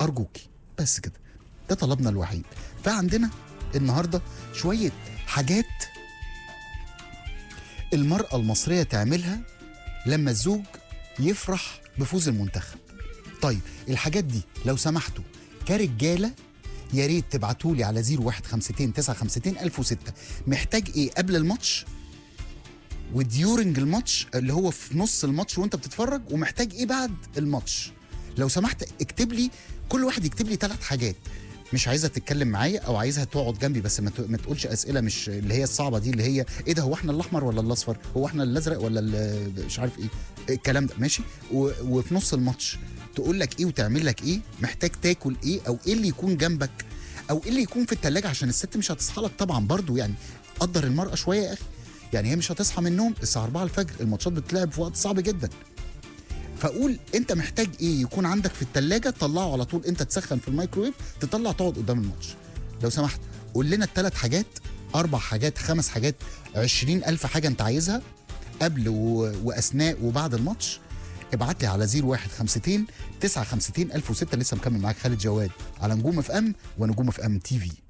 ارجوكي بس كده ده طلبنا الوحيد فعندنا النهارده شويه حاجات المراه المصريه تعملها لما الزوج يفرح بفوز المنتخب طيب الحاجات دي لو سمحتوا كرجاله يا ريت تبعتوا لي على 0152 952 1006 محتاج ايه قبل الماتش وديورنج الماتش اللي هو في نص الماتش وانت بتتفرج ومحتاج ايه بعد الماتش لو سمحت اكتب لي كل واحد يكتب لي ثلاث حاجات مش عايزها تتكلم معايا او عايزها تقعد جنبي بس ما ت- ما تقولش اسئله مش اللي هي الصعبه دي اللي هي ايه ده هو احنا الاحمر ولا الاصفر هو احنا الازرق ولا ال- مش عارف ايه الكلام ده ماشي و- وفي نص الماتش تقول لك ايه وتعمل لك ايه محتاج تاكل ايه او ايه اللي يكون جنبك او ايه اللي يكون في التلاجة عشان الست مش هتصحى لك طبعا برضو يعني قدر المرأة شوية يا اخي يعني هي مش هتصحى من النوم الساعة 4 الفجر الماتشات بتتلعب في وقت صعب جدا فقول انت محتاج ايه يكون عندك في التلاجة تطلعه على طول انت تسخن في الميكرويف تطلع تقعد قدام الماتش لو سمحت قول لنا الثلاث حاجات اربع حاجات خمس حاجات عشرين الف حاجة انت عايزها قبل و... واثناء وبعد الماتش ابعت لي على 0152 952 1006 لسه مكمل معاك خالد جواد على نجوم اف ام ونجوم اف ام تي في